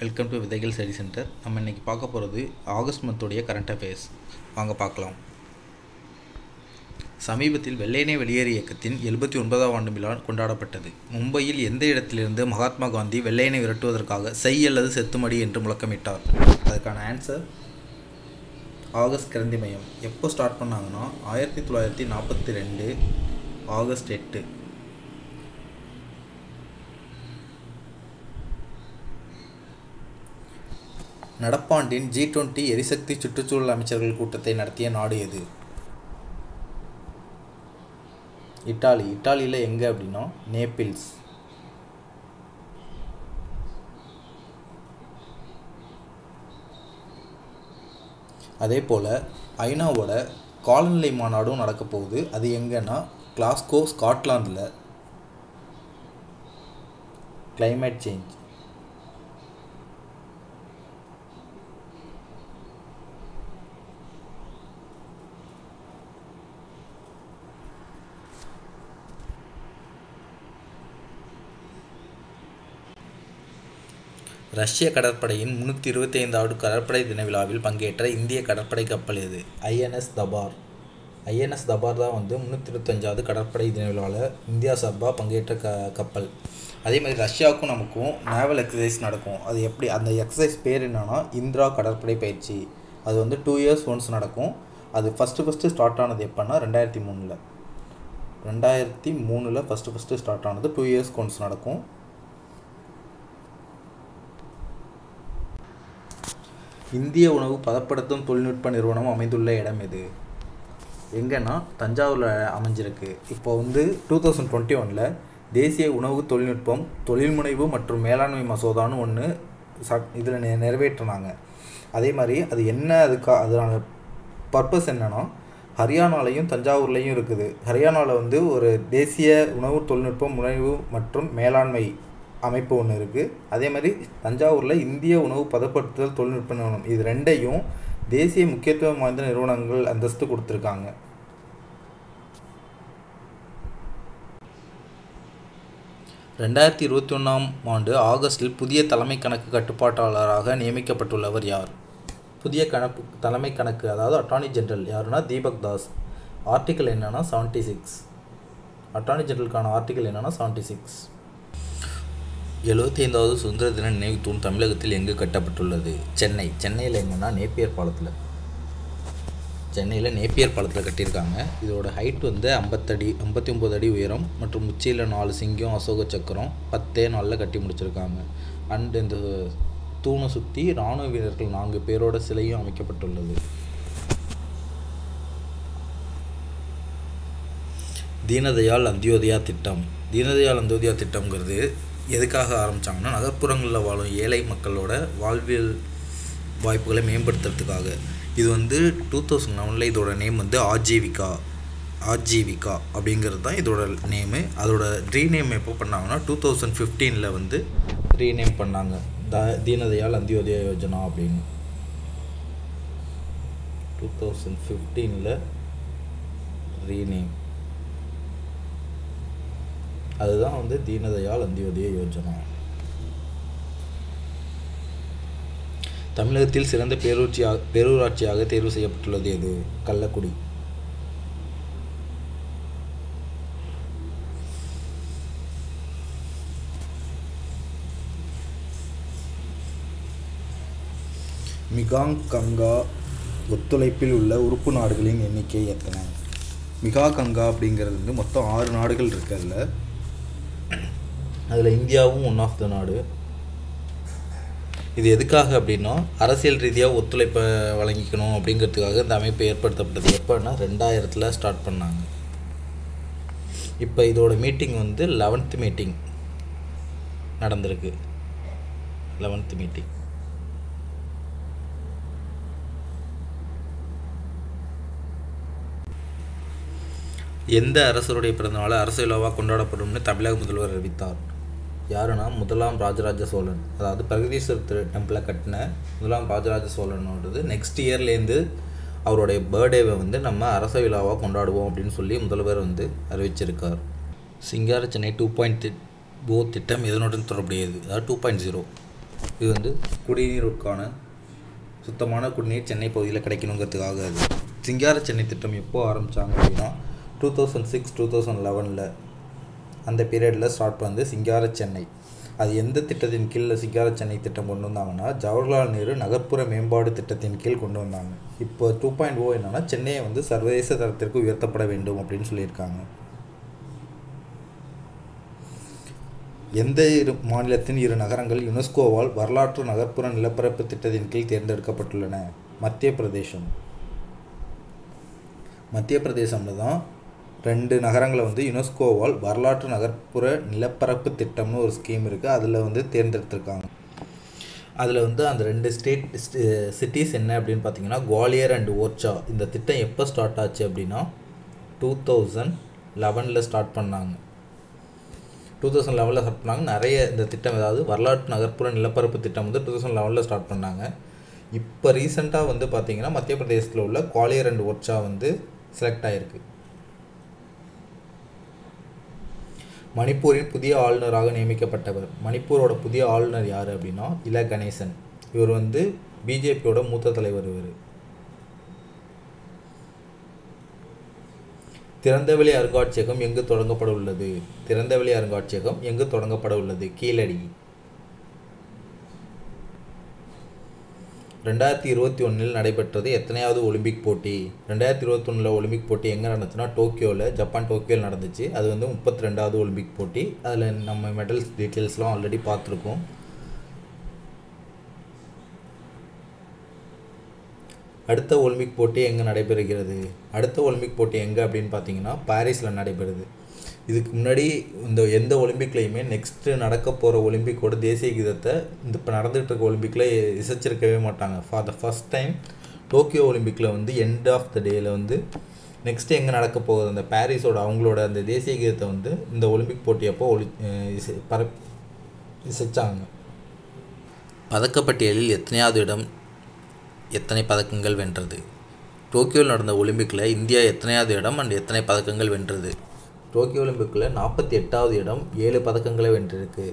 welcome to விதைகள் study centre நம்ம இன்றைக்கி பார்க்க போகிறது ஆகஸ்ட் மந்தோடைய கரண்ட் அஃபேர்ஸ் வாங்க பார்க்கலாம் சமீபத்தில் வெள்ளையனே வெளியேறு இயக்கத்தின் எழுபத்தி ஒன்பதாம் ஆண்டு விழா கொண்டாடப்பட்டது மும்பையில் எந்த இடத்திலிருந்து மகாத்மா காந்தி வெள்ளையனை விரட்டுவதற்காக செய் அல்லது செத்துமடி என்று முழக்கமிட்டார் அதுக்கான ஆன்சர் ஆகஸ்ட் கிரந்தி மையம் எப்போ ஸ்டார்ட் பண்ணாங்கன்னா ஆயிரத்தி தொள்ளாயிரத்தி நாற்பத்தி ரெண்டு ஆகஸ்ட் எட்டு நடப்பாண்டின் ஜி டுவெண்ட்டி எரிசக்தி சுற்றுச்சூழல் அமைச்சர்கள் கூட்டத்தை நடத்திய நாடு எது இட்டாலி இட்டாலியில் எங்கே அப்படின்னா நேபிள்ஸ் அதே போல் ஐநாவோட காலநிலை மாநாடும் நடக்க போகுது அது எங்கன்னா கிளாஸ்கோ ஸ்காட்லாந்தில் climate சேஞ்ச் ரஷ்ய கடற்படையின் முன்னூற்றி இருபத்தி ஐந்தாவது கடற்படை தின விழாவில் பங்கேற்ற இந்திய கடற்படை கப்பல் எது ஐஎன்எஸ் தபார் ஐஎன்எஸ் தபார் தான் வந்து முந்நூற்றி இருபத்தஞ்சாவது கடற்படை தின விழாவில் இந்தியா சார்பாக பங்கேற்ற க கப்பல் அதே மாதிரி ரஷ்யாவுக்கும் நமக்கும் நேவல் எக்ஸசைஸ் நடக்கும் அது எப்படி அந்த எக்ஸசைஸ் பேர் என்னன்னா இந்திரா கடற்படை பயிற்சி அது வந்து டூ இயர்ஸ் ஒன்ஸ் நடக்கும் அது ஃபஸ்ட்டு ஃபஸ்ட்டு ஸ்டார்ட் ஆனது எப்போன்னா ரெண்டாயிரத்தி மூணில் ரெண்டாயிரத்தி மூணில் ஃபஸ்ட்டு ஃபஸ்ட்டு ஸ்டார்ட் ஆனது டூ இயர்ஸ்க்கு ஒன்ஸ் நடக்கும் இந்திய உணவு பதப்படுத்தும் தொழில்நுட்ப நிறுவனம் அமைந்துள்ள இடம் எது எங்கன்னா தஞ்சாவூரில் அமைஞ்சிருக்கு இப்போ வந்து டூ தௌசண்ட் டுவெண்ட்டி ஒனில் தேசிய உணவு தொழில்நுட்பம் தொழில்முனைவு மற்றும் மேலாண்மை மசோதான்னு ஒன்று சட் இதில் நெ நிறைவேற்றினாங்க அதே மாதிரி அது என்ன அதுக்கா அதனால பர்பஸ் என்னன்னா ஹரியானாலையும் தஞ்சாவூர்லேயும் இருக்குது ஹரியானாவில் வந்து ஒரு தேசிய உணவு தொழில்நுட்பம் முனைவு மற்றும் மேலாண்மை அமைப்பு ஒன்று இருக்குது அதே மாதிரி தஞ்சாவூரில் இந்திய உணவு பதப்படுத்துதல் தொழில்நுட்ப நிறுவனம் இது ரெண்டையும் தேசிய முக்கியத்துவம் வாய்ந்த நிறுவனங்கள் அந்தஸ்து கொடுத்துருக்காங்க ரெண்டாயிரத்தி இருபத்தி ஒன்றாம் ஆண்டு ஆகஸ்டில் புதிய தலைமை கணக்கு கட்டுப்பாட்டாளராக நியமிக்கப்பட்டுள்ளவர் யார் புதிய கணக்கு தலைமை கணக்கு அதாவது அட்டார்னி ஜெனரல் யாருன்னா தீபக் தாஸ் ஆர்டிக்கல் என்னன்னா செவன்ட்டி சிக்ஸ் அட்டார்னி ஜெனரலுக்கான ஆர்டிக்கல் என்னன்னா செவன்ட்டி சிக்ஸ் எழுபத்தி ஐந்தாவது சுதந்திர தின நினைவு தூண் தமிழகத்தில் எங்கு கட்டப்பட்டுள்ளது சென்னை சென்னையில் எங்கன்னா நேப்பியர் பாலத்தில் சென்னையில் நேப்பியர் பாலத்தில் கட்டியிருக்காங்க இதோட ஹைட் வந்து ஐம்பத்தடி ஐம்பத்தி ஒம்பது அடி உயரம் மற்றும் உச்சியில் நாலு சிங்கம் அசோக சக்கரம் பத்தே நாளில் கட்டி முடிச்சிருக்காங்க அண்ட் இந்த தூணை சுற்றி இராணுவ வீரர்கள் நான்கு பேரோட சிலையும் அமைக்கப்பட்டுள்ளது தீனதயாள் அந்தியோதயா திட்டம் தீனதயாள் அந்தியோதயா திட்டம்ங்கிறது எதுக்காக ஆரம்பித்தாங்கன்னா நகர்ப்புறங்களில் வாழும் ஏழை மக்களோட வாழ்வியல் வாய்ப்புகளை மேம்படுத்துறதுக்காக இது வந்து டூ தௌசண்ட் லெவனில் இதோட நேம் வந்து ஆஜீவிகா ஆஜீவிகா அப்படிங்கிறது தான் இதோட நேமு அதோட ரீநேம் எப்போ பண்ணாங்கன்னா டூ தௌசண்ட் ஃபிஃப்டீனில் வந்து ரீநேம் பண்ணாங்க த தீனதயாள் அந்தியோதயா யோஜனா அப்படின்னு டூ தௌசண்ட் ஃபிஃப்டீனில் ரீநேம் அதுதான் வந்து தீனதயாள் அந்தியோதய யோஜனா தமிழகத்தில் சிறந்த பேரூர்ச்சியாக பேரூராட்சியாக தேர்வு செய்யப்பட்டுள்ளது எது கள்ளக்குடி மிகாங் கங்கா ஒத்துழைப்பில் உள்ள உறுப்பு நாடுகளின் எண்ணிக்கை எத்தனை மிகா கங்கா அப்படிங்கிறது வந்து மொத்தம் ஆறு நாடுகள் இருக்கு அதில் அதில் இந்தியாவும் ஒன் ஆஃப் த நாடு இது எதுக்காக அப்படின்னா அரசியல் ரீதியாக ஒத்துழைப்பை வழங்கிக்கணும் அப்படிங்கிறதுக்காக இந்த அமைப்பு ஏற்படுத்தப்பட்டது எப்போன்னா ரெண்டாயிரத்தில் ஸ்டார்ட் பண்ணாங்க இப்போ இதோட மீட்டிங் வந்து லெவன்த்து மீட்டிங் நடந்திருக்கு லெவன்த்து மீட்டிங் எந்த அரசருடைய பிறந்தநாளை அரசு விழாவாக கொண்டாடப்படும்னு தமிழக முதல்வர் அறிவித்தார் யாருன்னா முதலாம் ராஜராஜ சோழன் அதாவது பிரகதீஸ்வரர் திரு டெம்பிளை கட்டின முதலாம் ராஜராஜ சோழனோடது நெக்ஸ்ட் இயர்லேருந்து அவருடைய பர்த்டேவை வந்து நம்ம அரச விழாவாக கொண்டாடுவோம் அப்படின்னு சொல்லி முதல்வர் வந்து அறிவிச்சிருக்கார் சிங்கார சென்னை டூ பாயிண்ட் ஓ திட்டம் எதனுடன் தொடர்புடையது அதாவது டூ பாயிண்ட் ஜீரோ இது வந்து குடிநீருக்கான சுத்தமான குடிநீர் சென்னை பகுதியில் கிடைக்கணுங்கிறதுக்காக அது சிங்கார சென்னை திட்டம் எப்போ ஆரம்பித்தாங்க அப்படின்னா two thousand six two thousand லெவனில் அந்த பீரியடில் ஸ்டார்ட் வந்து சிங்கார சென்னை அது எந்த திட்டத்தின் கீழ் சிங்கார சென்னை திட்டம் கொண்டு வந்தாங்கன்னா ஜவஹர்லால் நேரு நகர்ப்புற மேம்பாடு திட்டத்தின் கீழ் கொண்டு வந்தாங்க இப்போ டூ பாயிண்ட் ஓ என்னன்னா சென்னையை வந்து சர்வதேச தரத்திற்கு உயர்த்தப்பட வேண்டும் அப்படின்னு சொல்லியிருக்காங்க எந்த இரு மாநிலத்தின் இரு நகரங்கள் யுனெஸ்கோவால் வரலாற்று நகர்ப்புற நிலப்பரப்பு திட்டத்தின் கீழ் தேர்ந்தெடுக்கப்பட்டுள்ளன மத்திய பிரதேசம் மத்திய பிரதேசம்ல தான் ரெண்டு நகரங்களை வந்து யுனெஸ்கோவால் வரலாற்று நகர்ப்புற நிலப்பரப்பு திட்டம்னு ஒரு ஸ்கீம் இருக்குது அதில் வந்து தேர்ந்தெடுத்திருக்காங்க அதில் வந்து அந்த ரெண்டு ஸ்டேட் சிட்டிஸ் என்ன அப்படின்னு பார்த்தீங்கன்னா குவாலியர் அண்ட் ஓர்ச்சா இந்த திட்டம் எப்போ ஸ்டார்ட் ஆச்சு அப்படின்னா டூ தௌசண்ட் லெவனில் ஸ்டார்ட் பண்ணாங்க டூ தௌசண்ட் லெவனில் ஸ்டார்ட் பண்ணாங்க நிறைய இந்த திட்டம் ஏதாவது வரலாற்று நகர்ப்புற நிலப்பரப்பு திட்டம் வந்து டூ தௌசண்ட் லெவனில் ஸ்டார்ட் பண்ணாங்க இப்போ ரீசெண்டாக வந்து பார்த்தீங்கன்னா மத்திய பிரதேசத்தில் உள்ள குவாலியர் அண்ட் ஒர்ச்சா வந்து செலக்ட் ஆகிருக்கு மணிப்பூரின் புதிய ஆளுநராக நியமிக்கப்பட்டவர் மணிப்பூரோட புதிய ஆளுநர் யார் அப்படின்னா இல கணேசன் இவர் வந்து பிஜேபியோட மூத்த தலைவர் இவர் திறந்தவெளி அருங்காட்சியகம் எங்கு தொடங்கப்பட உள்ளது திறந்தவெளி அருங்காட்சியகம் எங்கு தொடங்கப்பட உள்ளது கீழடி ரெண்டாயிரத்தி இருபத்தி ஒன்றில் நடைபெற்றது எத்தனையாவது ஒலிம்பிக் போட்டி ரெண்டாயிரத்தி இருபத்தொன்னில் ஒலிம்பிக் போட்டி எங்கே நடந்துச்சுன்னா டோக்கியோவில் ஜப்பான் டோக்கியோவில் நடந்துச்சு அது வந்து முப்பத்தி ரெண்டாவது ஒலிம்பிக் போட்டி அதில் நம்ம மெடல்ஸ் டீட்டெயில்ஸ்லாம் ஆல்ரெடி பார்த்துருக்கோம் அடுத்த ஒலிம்பிக் போட்டி எங்கே நடைபெறுகிறது அடுத்த ஒலிம்பிக் போட்டி எங்கே அப்படின்னு பார்த்தீங்கன்னா பாரிஸில் நடைபெறுது இதுக்கு முன்னாடி இந்த எந்த ஒலிம்பிக்லேயுமே நெக்ஸ்ட்டு நடக்க போகிற ஒலிம்பிக்கோட தேசிய கீதத்தை இந்த இப்போ நடந்துகிட்டு இருக்க ஒலிம்பிக்கில் இசைச்சிருக்கவே மாட்டாங்க for the first time Tokyo ஒலிம்பிக்கில் வந்து எண்ட் ஆஃப் த டேயில் வந்து நெக்ஸ்ட்டு எங்கே நடக்க போகுது அந்த பாரிஸோட அவங்களோட அந்த தேசிய கீதத்தை வந்து இந்த ஒலிம்பிக் போட்டி அப்போ ஒலி இசை பர இசைச்சாங்க பதக்கப்பட்டியலில் எத்தனையாவது இடம் எத்தனை பதக்கங்கள் வென்றது டோக்கியோவில் நடந்த ஒலிம்பிக்கில் இந்தியா எத்தனையாவது இடம் அண்ட் எத்தனை பதக்கங்கள் வென்றது டோக்கியோ ஒலிம்பிக்கில் நாற்பத்தி எட்டாவது இடம் ஏழு பதக்கங்களை வென்றிருக்கு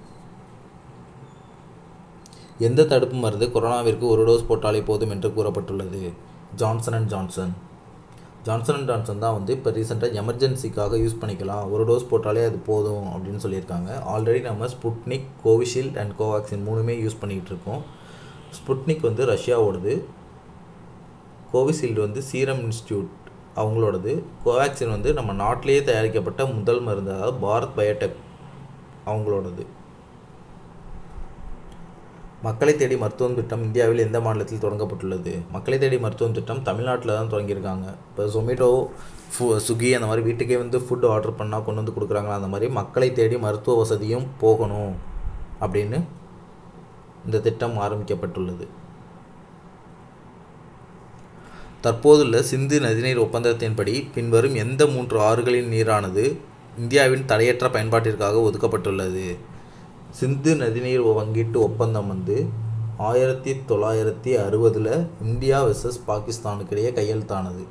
எந்த தடுப்பு மருந்து கொரோனாவிற்கு ஒரு டோஸ் போட்டாலே போதும் என்று கூறப்பட்டுள்ளது Johnson and Johnson Johnson and Johnson தான் வந்து இப்போ ரீசெண்டாக எமர்ஜென்சிக்காக யூஸ் பண்ணிக்கலாம் ஒரு டோஸ் போட்டாலே அது போதும் அப்படின்னு சொல்லியிருக்காங்க ஆல்ரெடி நம்ம ஸ்புட்னிக் கோவிஷீல்டு அண்ட் கோவேக்சின் மூணுமே யூஸ் பண்ணிகிட்டு இருக்கோம் ஸ்புட்னிக் வந்து ரஷ்யாவோடது கோவிஷீல்டு வந்து சீரம் இன்ஸ்டியூட் அவங்களோடது கோவேக்சின் வந்து நம்ம நாட்டிலேயே தயாரிக்கப்பட்ட முதல் மருந்து அதாவது பாரத் பயோடெக் அவங்களோடது மக்களை தேடி மருத்துவம் திட்டம் இந்தியாவில் எந்த மாநிலத்தில் தொடங்கப்பட்டுள்ளது மக்களை தேடி மருத்துவம் திட்டம் தமிழ்நாட்டில் தான் தொடங்கியிருக்காங்க இப்போ ஜொமேட்டோ ஃபு ஸ்விக்கி அந்த மாதிரி வீட்டுக்கே வந்து ஃபுட் ஆர்டர் பண்ணால் கொண்டு வந்து கொடுக்குறாங்களா அந்த மாதிரி மக்களை தேடி மருத்துவ வசதியும் போகணும் அப்படின்னு இந்த திட்டம் ஆரம்பிக்கப்பட்டுள்ளது தற்போதுள்ள சிந்து நதிநீர் ஒப்பந்தத்தின்படி பின்வரும் எந்த மூன்று ஆறுகளின் நீரானது இந்தியாவின் தடையற்ற பயன்பாட்டிற்காக ஒதுக்கப்பட்டுள்ளது சிந்து நதிநீர் பங்கீட்டு ஒப்பந்தம் வந்து ஆயிரத்தி தொள்ளாயிரத்தி அறுபதில் இந்தியா வெர்சஸ் பாகிஸ்தானுக்கு இடையே கையெழுத்தானது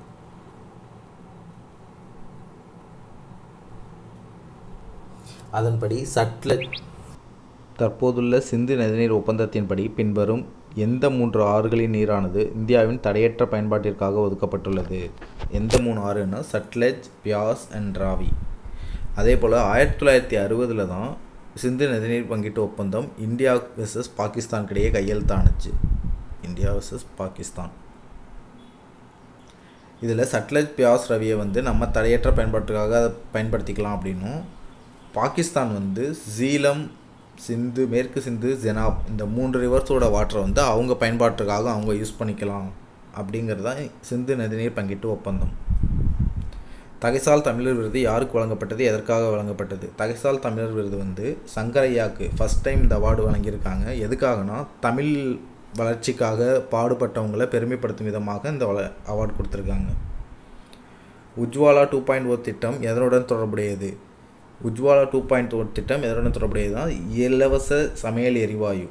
அதன்படி சட்லஜ் தற்போதுள்ள சிந்து நதிநீர் ஒப்பந்தத்தின்படி பின்வரும் எந்த மூன்று ஆறுகளின் நீரானது இந்தியாவின் தடையற்ற பயன்பாட்டிற்காக ஒதுக்கப்பட்டுள்ளது எந்த மூணு ஆறுன்னா சட்லஜ் பியாஸ் அண்ட் ராவி அதே போல் ஆயிரத்தி தொள்ளாயிரத்தி அறுபதில் தான் சிந்து நதிநீர் பங்கீட்டு ஒப்பந்தம் இந்தியா வெர்சஸ் பாகிஸ்தானுக்கிடையே கையெழுத்தானுச்சு இந்தியா வெர்சஸ் பாகிஸ்தான் இதில் சட்லஜ் பியாஸ் ரவியை வந்து நம்ம தடையற்ற பயன்பாட்டுக்காக அதை பயன்படுத்திக்கலாம் அப்படின்னும் பாகிஸ்தான் வந்து ஜீலம் சிந்து மேற்கு சிந்து ஜெனாப் இந்த மூன்று ரிவர்ஸோட வாட்டரை வந்து அவங்க பயன்பாட்டுக்காக அவங்க யூஸ் பண்ணிக்கலாம் அப்படிங்கிறது தான் சிந்து நதிநீர் பங்கீட்டு ஒப்பந்தம் தகைசால் தமிழர் விருது யாருக்கு வழங்கப்பட்டது எதற்காக வழங்கப்பட்டது தகைசால் தமிழர் விருது வந்து சங்கரையாவுக்கு ஃபஸ்ட் டைம் இந்த அவார்டு வழங்கியிருக்காங்க எதுக்காகனா தமிழ் வளர்ச்சிக்காக பாடுபட்டவங்களை பெருமைப்படுத்தும் விதமாக இந்த வள அவார்டு கொடுத்துருக்காங்க உஜ்வாலா டூ பாயிண்ட் ஓ திட்டம் எதனுடன் தொடர்புடையது உஜ்வாலா டூ பாயிண்ட் ஓ திட்டம் எதனுடன் தொடர்புடையதுனா இலவச சமையல் எரிவாயு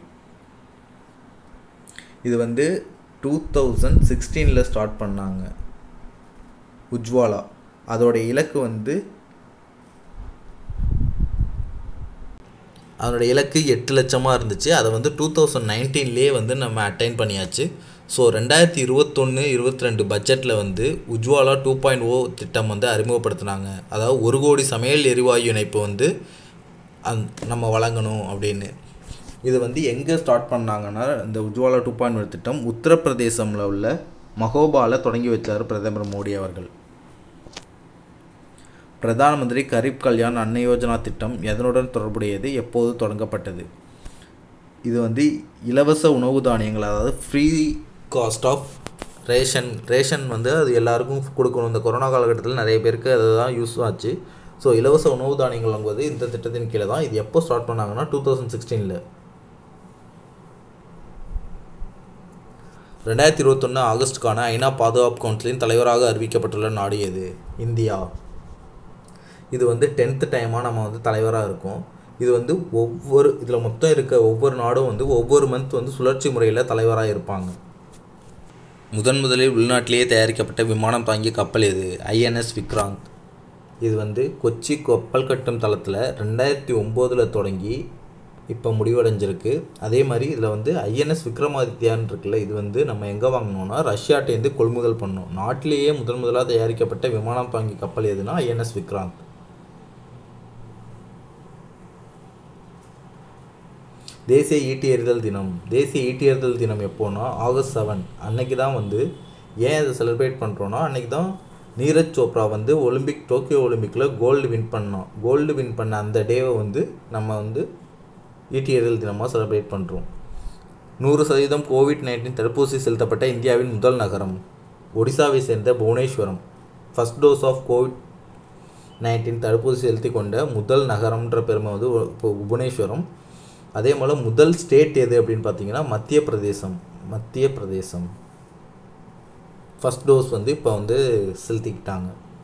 இது வந்து டூ தௌசண்ட் சிக்ஸ்டீனில் ஸ்டார்ட் பண்ணாங்க உஜ்வாலா அதோட இலக்கு வந்து அதனோட இலக்கு எட்டு லட்சமாக இருந்துச்சு அதை வந்து டூ தௌசண்ட் நைன்டீன்லேயே வந்து நம்ம அட்டைன் பண்ணியாச்சு ஸோ ரெண்டாயிரத்தி இருபத்தொன்று இருபத்தி ரெண்டு பட்ஜெட்டில் வந்து உஜ்வாலா டூ பாயிண்ட் ஓ திட்டம் வந்து அறிமுகப்படுத்தினாங்க அதாவது ஒரு கோடி சமையல் எரிவாயு இணைப்பு வந்து அந் நம்ம வழங்கணும் அப்படின்னு இது வந்து எங்கே ஸ்டார்ட் பண்ணாங்கன்னா இந்த உஜ்வாலா டூ பாயிண்ட் ஓ திட்டம் உத்தரப்பிரதேசமில் உள்ள மகோபால தொடங்கி வச்சார் பிரதமர் மோடி அவர்கள் பிரதான் மந்திரி கரீப் கல்யாண் அன்ன யோஜனா திட்டம் எதனுடன் தொடர்புடையது எப்போது தொடங்கப்பட்டது இது வந்து இலவச உணவு தானியங்கள் அதாவது free cost of ration ration வந்து அது எல்லாருக்கும் கொடுக்கணும் இந்த கொரோனா காலகட்டத்தில் நிறைய பேருக்கு அதுதான் யூஸ் ஆச்சு ஸோ இலவச உணவு தானியங்கள் வாங்குவது இந்த திட்டத்தின் கீழே தான் இது எப்போ ஸ்டார்ட் பண்ணாங்கன்னா டூ தௌசண்ட் சிக்ஸ்டீனில் ரெண்டாயிரத்தி இருபத்தொன்று ஆகஸ்டுக்கான ஐநா பாதுகாப்பு கவுன்சிலின் தலைவராக அறிவிக்கப்பட்டுள்ள நாடு எது இந்தியா இது வந்து டென்த்து டைமாக நம்ம வந்து தலைவராக இருக்கோம் இது வந்து ஒவ்வொரு இதில் மொத்தம் இருக்க ஒவ்வொரு நாடும் வந்து ஒவ்வொரு மந்த் வந்து சுழற்சி முறையில் தலைவராக இருப்பாங்க முதன் முதலில் உள்நாட்டிலேயே தயாரிக்கப்பட்ட விமானம் தாங்கிய கப்பல் எது ஐஎன்எஸ் விக்ராந்த் இது வந்து கொச்சி கப்பல் கட்டும் தளத்தில் ரெண்டாயிரத்தி ஒம்போதில் தொடங்கி இப்போ முடிவடைஞ்சிருக்கு அதே மாதிரி இதில் வந்து ஐஎன்எஸ் விக்ரமாதித்யான்னு இருக்குல்ல இது வந்து நம்ம எங்கே வாங்கினோம்னா ரஷ்யாட்டேருந்து கொள்முதல் பண்ணோம் நாட்டிலேயே முதன் முதலாக தயாரிக்கப்பட்ட விமானம் தாங்கி கப்பல் எதுனா ஐஎன்எஸ் விக்ராந்த் தேசிய ஈட்டி எறிதல் தினம் தேசிய ஈட்டி எறிதல் தினம் எப்போனா ஆகஸ்ட் செவன் அன்னைக்கு தான் வந்து ஏன் அதை செலிப்ரேட் பண்ணுறோன்னா அன்னைக்கு தான் நீரஜ் சோப்ரா வந்து ஒலிம்பிக் டோக்கியோ ஒலிம்பிக்கில் கோல்டு வின் பண்ணோம் கோல்டு வின் பண்ண அந்த டேவை வந்து நம்ம வந்து ஈட்டி எறிதல் தினமாக செலிப்ரேட் பண்ணுறோம் நூறு சதவீதம் கோவிட் நைன்டீன் தடுப்பூசி செலுத்தப்பட்ட இந்தியாவின் முதல் நகரம் ஒடிசாவை சேர்ந்த Bhubaneswar first dose of Covid nineteen தடுப்பூசி செலுத்தி கொண்ட முதல் நகரம்ன்ற பெருமை வந்து இப்போ புவனேஸ்வரம் அதே போல் முதல் ஸ்டேட் எது அப்படின்னு பார்த்தீங்கன்னா மத்திய பிரதேசம் மத்திய பிரதேசம் ஃபஸ்ட் டோஸ் வந்து இப்போ வந்து செலுத்திக்கிட்டாங்க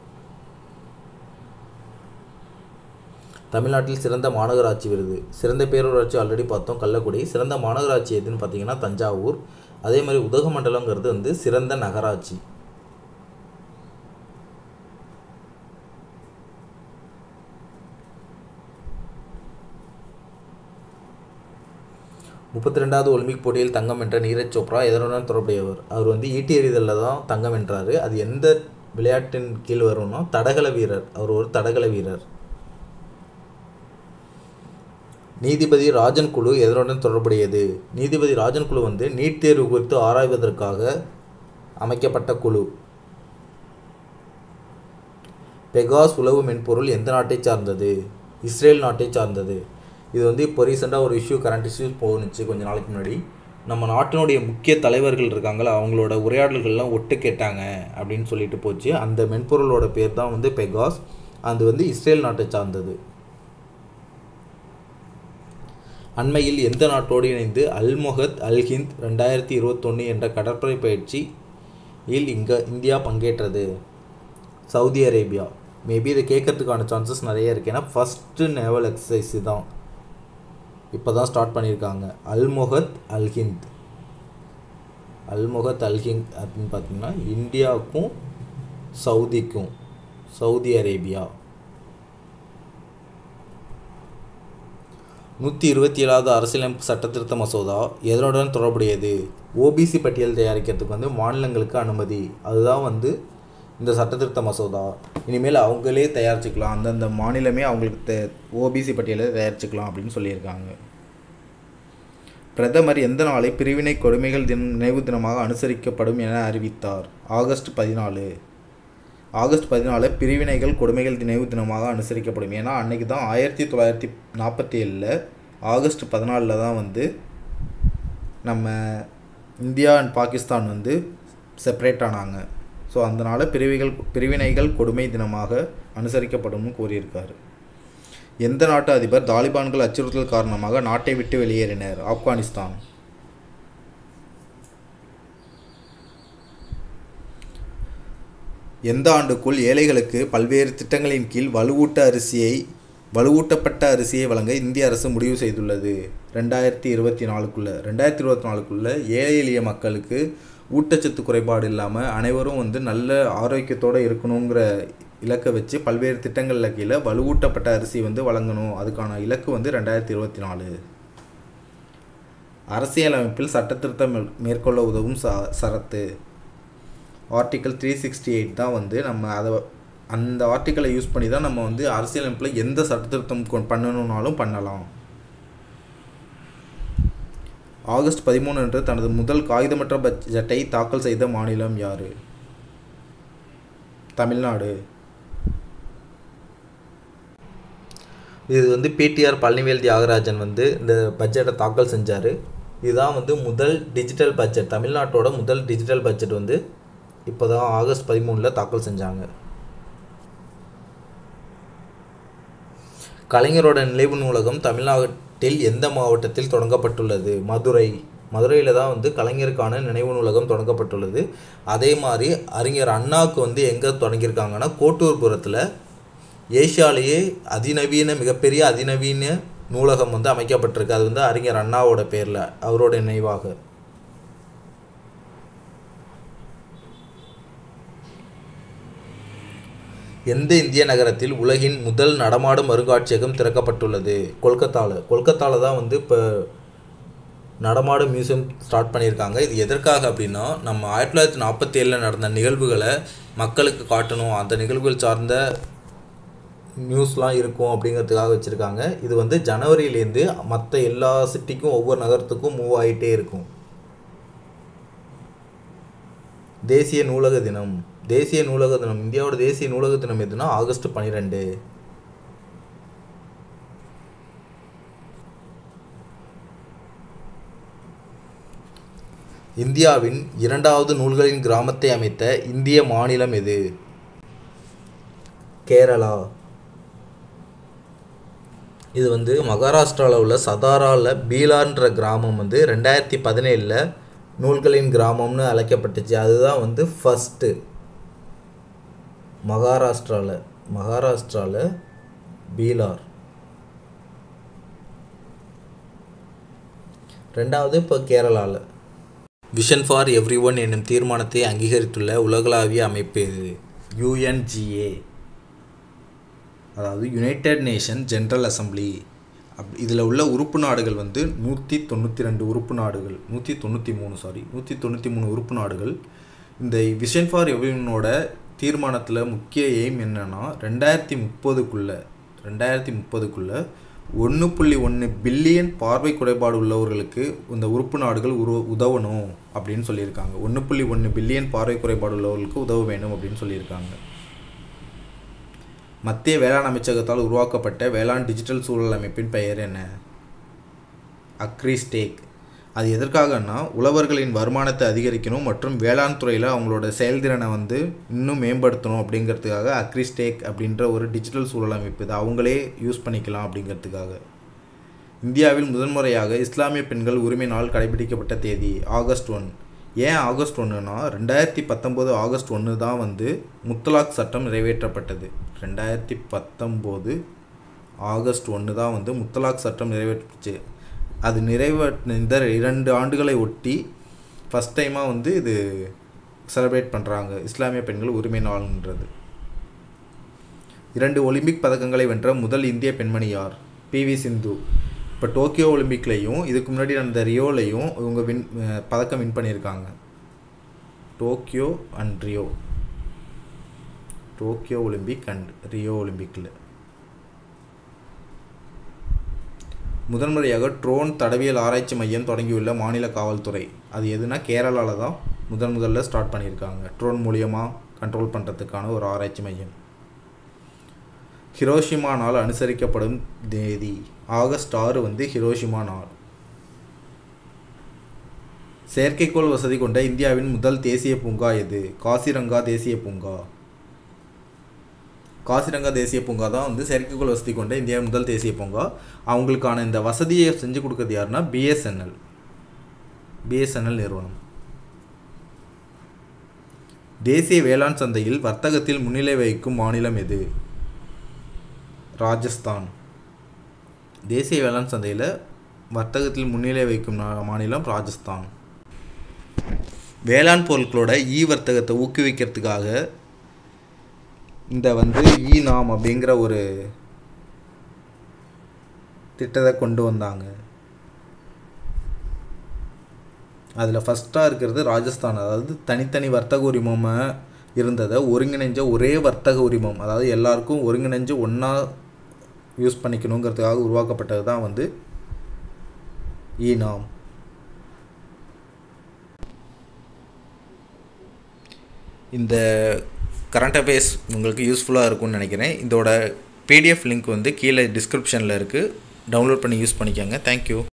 தமிழ்நாட்டில் சிறந்த மாநகராட்சி விருது சிறந்த பேரூராட்சி ஆல்ரெடி பார்த்தோம் கள்ளக்குடி சிறந்த மாநகராட்சி எதுன்னு பார்த்தீங்கன்னா தஞ்சாவூர் அதே மாதிரி உதகமண்டலங்கிறது வந்து சிறந்த நகராட்சி முப்பத்தி ரெண்டாவது ஒலிம்பிக் போட்டியில் தங்கம் வென்ற நீரஜ் சோப்ரா எதனுடன் தொடர்புடையவர் அவர் வந்து ஈட்டி எறிதலில் தான் தங்கம் வென்றார் அது எந்த விளையாட்டின் கீழ் வரும்னா தடகள வீரர் அவர் ஒரு தடகள வீரர் நீதிபதி ராஜன் குழு எதனுடன் தொடர்புடையது நீதிபதி ராஜன் குழு வந்து நீட் தேர்வு குறித்து ஆராய்வதற்காக அமைக்கப்பட்ட குழு பெகாஸ் உளவு மென்பொருள் எந்த நாட்டை சார்ந்தது இஸ்ரேல் நாட்டை சார்ந்தது இது வந்து இப்போ ரீசெண்டாக ஒரு இஷ்யூ கரண்ட் இஷ்யூஸ் போணுச்சு கொஞ்ச நாளைக்கு முன்னாடி நம்ம நாட்டினுடைய முக்கிய தலைவர்கள் இருக்காங்களா அவங்களோட உரையாடல்கள்லாம் ஒட்டு கேட்டாங்க அப்படின்னு சொல்லிட்டு போச்சு அந்த மென்பொருளோட பேர் தான் வந்து பெகாஸ் அது வந்து இஸ்ரேல் நாட்டை சார்ந்தது அண்மையில் எந்த நாட்டோடு இணைந்து அல்மொஹத் அல்ஹிந்த் ரெண்டாயிரத்தி இருபத்தொன்று என்ற கடற்படை பயிற்சியில் இங்கே இந்தியா பங்கேற்றது சவுதி அரேபியா மேபி இதை கேட்கறதுக்கான சான்சஸ் நிறைய இருக்குது ஏன்னா ஃபஸ்ட்டு நேவல் எக்ஸசைஸ் தான் இப்போ தான் ஸ்டார்ட் பண்ணியிருக்காங்க அல்மொஹத் அல்ஹிந்த் அல்மொஹத் அல்ஹிந்த் அப்படின்னு பார்த்தீங்கன்னா இந்தியாவுக்கும் சவுதிக்கும் சவுதி அரேபியா நூற்றி இருபத்தி ஏழாவது அரசியலமைப்பு சட்டத்திருத்த மசோதா எதனுடன் தொடர்புடையது ஓபிசி பட்டியல் தயாரிக்கிறதுக்கு வந்து மாநிலங்களுக்கு அனுமதி அதுதான் வந்து இந்த சட்டத்திருத்த மசோதா இனிமேல் அவங்களே தயாரிச்சுக்கலாம் அந்தந்த மாநிலமே அவங்களுக்கு தே ஓபிசி பட்டியலை தயாரிச்சுக்கலாம் அப்படின்னு சொல்லியிருக்காங்க பிரதமர் எந்த நாளை பிரிவினை கொடுமைகள் தினம் நினைவு தினமாக அனுசரிக்கப்படும் என அறிவித்தார் ஆகஸ்ட் பதினாலு ஆகஸ்ட் பதினாலு பிரிவினைகள் கொடுமைகள் நினைவு தினமாக அனுசரிக்கப்படும் ஏன்னா அன்னைக்கு தான் ஆயிரத்தி தொள்ளாயிரத்தி நாற்பத்தி ஏழில் ஆகஸ்ட் பதினாலில் தான் வந்து நம்ம இந்தியா அண்ட் பாகிஸ்தான் வந்து செப்பரேட் ஆனாங்க ஸோ அதனால் பிரிவிகள் பிரிவினைகள் கொடுமை தினமாக அனுசரிக்கப்படும்னு கூறியிருக்காரு எந்த நாட்டு அதிபர் தாலிபான்கள் அச்சுறுத்தல் காரணமாக நாட்டை விட்டு வெளியேறினர் ஆப்கானிஸ்தான் எந்த ஆண்டுக்குள் ஏழைகளுக்கு பல்வேறு திட்டங்களின் கீழ் வலுவூட்ட அரிசியை வலுவூட்டப்பட்ட அரிசியை வழங்க இந்திய அரசு முடிவு செய்துள்ளது ரெண்டாயிரத்தி இருபத்தி நாலுக்குள்ளே ரெண்டாயிரத்தி இருபத்தி நாலுக்குள்ளே ஏழை எளிய மக்களுக்கு ஊட்டச்சத்து குறைபாடு இல்லாமல் அனைவரும் வந்து நல்ல ஆரோக்கியத்தோடு இருக்கணுங்கிற இலக்கை வச்சு பல்வேறு திட்டங்களில் கீழே வலுவூட்டப்பட்ட அரிசி வந்து வழங்கணும் அதுக்கான இலக்கு வந்து ரெண்டாயிரத்தி இருபத்தி நாலு அரசியலமைப்பில் சட்டத்திருத்தம் மேற்- மேற்கொள்ள உதவும் ச சரத்து ஆர்டிக்கல் த்ரீ சிக்ஸ்டி எயிட் தான் வந்து நம்ம அதை அந்த ஆர்டிக்கலை யூஸ் பண்ணி தான் நம்ம வந்து அரசியலமைப்பில் எந்த சட்டத்திருத்தம் கொ- பண்ணணும்னாலும் பண்ணலாம் ஆகஸ்ட் பதிமூணு அன்று தனது முதல் காகிதமற்ற பட்ஜெட்டை தாக்கல் செய்த மாநிலம் யார் தமிழ்நாடு இது வந்து பிடிஆர் பழனிவேல் தியாகராஜன் வந்து இந்த பட்ஜெட்டை தாக்கல் செஞ்சார் இதுதான் வந்து முதல் டிஜிட்டல் பட்ஜெட் தமிழ்நாட்டோட முதல் டிஜிட்டல் பட்ஜெட் வந்து இப்போ தான் ஆகஸ்ட் பதிமூணில் தாக்கல் செஞ்சாங்க கலைஞரோட நினைவு நூலகம் தமிழ்நாட்டில் எந்த மாவட்டத்தில் தொடங்கப்பட்டுள்ளது மதுரை மதுரையில் தான் வந்து கலைஞருக்கான நினைவு நூலகம் தொடங்கப்பட்டுள்ளது அதே மாதிரி அறிஞர் அண்ணாவுக்கு வந்து எங்கே தொடங்கியிருக்காங்கன்னா கோட்டூர்புரத்தில் ஏஷியாலேயே அதிநவீன மிகப்பெரிய அதிநவீன நூலகம் வந்து அமைக்கப்பட்டிருக்கு அது வந்து அறிஞர் அண்ணாவோட பேரில் அவரோட நினைவாக எந்த இந்திய நகரத்தில் உலகின் முதல் நடமாடும் அருங்காட்சியகம் திறக்கப்பட்டுள்ளது கொல்கத்தாவில் கொல்கத்தாவில் தான் வந்து இப்போ நடமாடும் மியூசியம் ஸ்டார்ட் பண்ணியிருக்காங்க இது எதற்காக அப்படின்னா நம்ம ஆயிரத்தி தொள்ளாயிரத்தி நாற்பத்தி ஏழில் நடந்த நிகழ்வுகளை மக்களுக்கு காட்டணும் அந்த நிகழ்வுகள் சார்ந்த நியூஸ்லாம் இருக்கும் அப்படிங்கிறதுக்காக வச்சுருக்காங்க இது வந்து ஜனவரியிலேருந்து மற்ற எல்லா சிட்டிக்கும் ஒவ்வொரு நகரத்துக்கும் மூவ் ஆகிட்டே இருக்கும் தேசிய நூலக தினம் தேசிய நூலக தினம் இந்தியாவோட தேசிய நூலக தினம் எதுனா ஆகஸ்ட் பன்னிரெண்டு இந்தியாவின் இரண்டாவது நூல்களின் கிராமத்தை அமைத்த இந்திய மாநிலம் எது கேரளா இது வந்து மகாராஷ்டிராவில் உள்ள சதாராவில் பீலான்ற கிராமம் வந்து ரெண்டாயிரத்தி பதினேழில் நூல்களின் கிராமம்னு அழைக்கப்பட்டுச்சு அதுதான் வந்து ஃபஸ்ட்டு மகாராஷ்டிராவில் மகாராஷ்டிராவில் பீலார் ரெண்டாவது இப்போ கேரளாவில் விஷன் ஃபார் எவ்ரி ஒன் என்னும் தீர்மானத்தை அங்கீகரித்துள்ள உலகளாவிய அமைப்பு இது யுஎன்ஜிஏ அதாவது United Nation General Assembly of இதில் உள்ள உறுப்பு நாடுகள் வந்து நூற்றி தொண்ணூற்றி ரெண்டு உறுப்பு நாடுகள் நூற்றி தொண்ணூற்றி மூணு சாரி நூற்றி தொண்ணூற்றி மூணு உறுப்பு நாடுகள் இந்த விஷன் ஃபார் எவ்ரிவனோட தீர்மானத்தில் முக்கிய எய்ம் என்னன்னா ரெண்டாயிரத்தி முப்பதுக்குள்ளே ரெண்டாயிரத்தி முப்பதுக்குள்ளே ஒன்று புள்ளி ஒன்று பில்லியன் பார்வை குறைபாடு உள்ளவர்களுக்கு இந்த உறுப்பு நாடுகள் உரு உதவணும் அப்படின்னு சொல்லியிருக்காங்க ஒன்று புள்ளி ஒன்று பில்லியன் பார்வை குறைபாடு உள்ளவர்களுக்கு உதவ வேணும் அப்படின்னு சொல்லியிருக்காங்க மத்திய வேளாண் அமைச்சகத்தால் உருவாக்கப்பட்ட வேளாண் டிஜிட்டல் சூழல் அமைப்பின் பெயர் என்ன அக்ரிஸ்டேக் அது எதற்காகன்னா உழவர்களின் வருமானத்தை அதிகரிக்கணும் மற்றும் வேளாண் துறையில் அவங்களோட செயல்திறனை வந்து இன்னும் மேம்படுத்தணும் அப்படிங்கிறதுக்காக அக்ரிஸ்டேக் அப்படின்ற ஒரு டிஜிட்டல் சூழல் அமைப்பு இது அவங்களே யூஸ் பண்ணிக்கலாம் அப்படிங்கிறதுக்காக இந்தியாவில் முதன்முறையாக இஸ்லாமிய பெண்கள் உரிமை நாள் கடைபிடிக்கப்பட்ட தேதி ஆகஸ்ட் ஒன் ஏன் ஆகஸ்ட் ஒன்றுனா ரெண்டாயிரத்தி பத்தொம்போது ஆகஸ்ட் ஒன்று தான் வந்து முத்தலாக் சட்டம் நிறைவேற்றப்பட்டது ரெண்டாயிரத்தி பத்தொம்போது ஆகஸ்ட் ஒன்று தான் வந்து முத்தலாக் சட்டம் நிறைவேற்றுச்சு அது நிறைவேற்ற இந்த இரண்டு ஆண்டுகளை ஒட்டி ஃபஸ்ட் டைமாக வந்து இது செலிப்ரேட் பண்ணுறாங்க இஸ்லாமிய பெண்கள் உரிமை நாள்ன்றது இரண்டு ஒலிம்பிக் பதக்கங்களை வென்ற முதல் இந்திய பெண்மணி யார் பிவி சிந்து இப்போ டோக்கியோ ஒலிம்பிக்லேயும் இதுக்கு முன்னாடி நடந்த ரியோலையும் இவங்க வின் அஹ் பதக்கம் வின் பண்ணியிருக்காங்க Tokyo and Rio Tokyo Olympic and Rio ஒலிம்பிக்கில் முதன்முறையாக ட்ரோன் தடவியல் ஆராய்ச்சி மையம் தொடங்கியுள்ள மாநில காவல்துறை அது எதுனா கேரளாவில் தான் முதன் முதல்ல ஸ்டார்ட் பண்ணியிருக்காங்க ட்ரோன் மூலியமாக கண்ட்ரோல் பண்ணுறதுக்கான ஒரு ஆராய்ச்சி மையம் ஹிரோஷிமா நாள் அனுசரிக்கப்படும் தேதி ஆகஸ்ட் ஆறு வந்து ஹிரோஷிமா நாள் செயற்கைக்கோள் வசதி கொண்ட இந்தியாவின் முதல் தேசிய பூங்கா எது காசிரங்கா தேசிய பூங்கா காசிரங்கா தேசிய பூங்கா தான் வந்து செயற்கைக்கோள் வசதி கொண்ட இந்தியாவின் முதல் தேசிய பூங்கா அவங்களுக்கான இந்த வசதியை செஞ்சு கொடுக்கறது யாருன்னா பிஎஸ்என்எல் பிஎஸ்என்எல் நிறுவனம் தேசிய வேளாண் சந்தையில் வர்த்தகத்தில் முன்னிலை வகிக்கும் மாநிலம் எது ராஜஸ்தான் தேசிய வேளாண் சந்தையில் வர்த்தகத்தில் முன்னிலை வைக்கும் நா- மாநிலம் ராஜஸ்தான் வேளாண் பொருட்களோட ஈ வர்த்தகத்தை ஊக்குவிக்கிறதுக்காக இந்த வந்து ஈ நாம் அப்படிங்கிற ஒரு திட்டத்தை கொண்டு வந்தாங்க அதில் ஃபஸ்ட்டாக இருக்கிறது ராஜஸ்தான் அதாவது தனித்தனி வர்த்தக உரிமமாக இருந்ததை ஒருங்கிணைஞ்ச ஒரே வர்த்தக உரிமம் அதாவது எல்லாருக்கும் ஒருங்கிணைஞ்சு ஒன்றா யூஸ் பண்ணிக்கணுங்கிறதுக்காக உருவாக்கப்பட்டது தான் வந்து ஈனாம் இந்த கரண்ட் அஃபேர்ஸ் உங்களுக்கு யூஸ்ஃபுல்லாக இருக்கும்னு நினைக்கிறேன் இதோட பிடிஎஃப் லிங்க் வந்து கீழே டிஸ்கிரிப்ஷனில் இருக்குது டவுன்லோட் பண்ணி யூஸ் பண்ணிக்கோங்க தேங்க்யூ